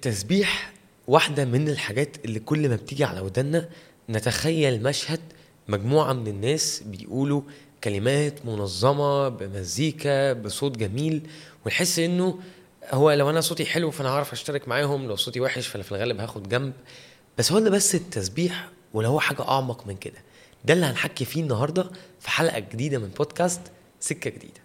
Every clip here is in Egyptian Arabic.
التسبيح واحدة من الحاجات اللي كل ما بتيجي على ودنا نتخيل مشهد مجموعة من الناس بيقولوا كلمات منظمة بمزيكا بصوت جميل ونحس انه هو لو انا صوتي حلو فانا هعرف اشترك معاهم لو صوتي وحش فانا في الغالب هاخد جنب بس هو ده بس التسبيح ولا هو حاجة اعمق من كده ده اللي هنحكي فيه النهاردة في حلقة جديدة من بودكاست سكة جديدة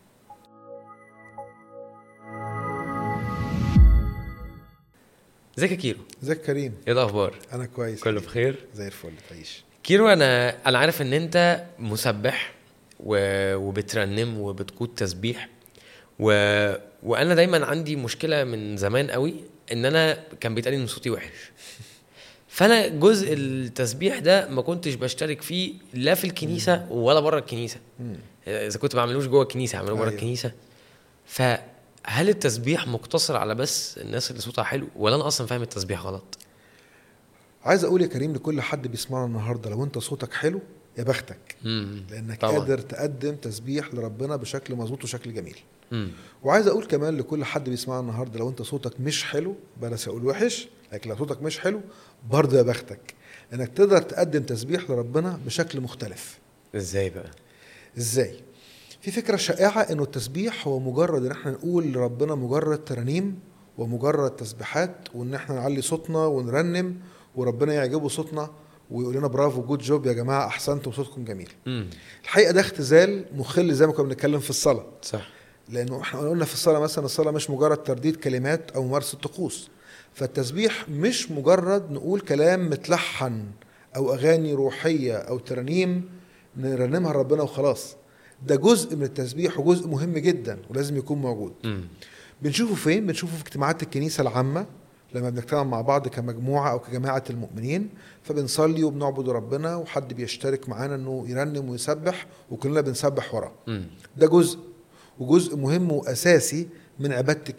ازيك يا كيرو ازيك كريم ايه الاخبار انا كويس كله بخير زي الفل تعيش كيرو انا انا عارف ان انت مسبح و... وبترنم وبتقود تسبيح و... وانا دايما عندي مشكله من زمان قوي ان انا كان بيتقال لي ان صوتي وحش فانا جزء التسبيح ده ما كنتش بشترك فيه لا في الكنيسه ولا بره الكنيسه مم. اذا كنت بعملوش جوه الكنيسه اعمله بره أيوة. الكنيسه فهل التسبيح مقتصر على بس الناس اللي صوتها حلو ولا انا اصلا فاهم التسبيح غلط عايز اقول يا كريم لكل حد بيسمعنا النهارده لو انت صوتك حلو يا بختك امم لانك طبعاً. طبعا. قادر تقدم تسبيح لربنا بشكل مظبوط وشكل جميل امم وعايز اقول كمان لكل حد بيسمعنا النهارده لو انت صوتك مش حلو بلاش اقول وحش لكن لو صوتك مش حلو برضه يا بختك انك تقدر تقدم تسبيح لربنا بشكل مختلف ازاي بقى ازاي في فكره شائعه انه التسبيح هو مجرد ان احنا نقول لربنا مجرد ترانيم ومجرد تسبيحات وان احنا نعلي صوتنا ونرنم وربنا يعجبه صوتنا ويقول لنا برافو جود جوب يا جماعه احسنتم صوتكم جميل امم الحقيقه ده اختزال مخل زي ما كنا بنتكلم في الصلاه صح لانه احنا قلنا في الصلاه مثلا الصلاه مش مجرد ترديد كلمات او ممارسه طقوس فالتسبيح مش مجرد نقول كلام متلحن او اغاني روحيه او ترانيم نرنمها لربنا وخلاص ده جزء من التسبيح وجزء مهم جدا ولازم يكون موجود امم بنشوفه فين بنشوفه في اجتماعات الكنيسه العامه لما بنجتمع مع بعض كمجموعه او كجماعه المؤمنين فبنصلي وبنعبد ربنا وحد بيشترك معانا انه يرنم ويسبح وكلنا بنسبح وراه امم ده جزء وجزء مهم واساسي من عباده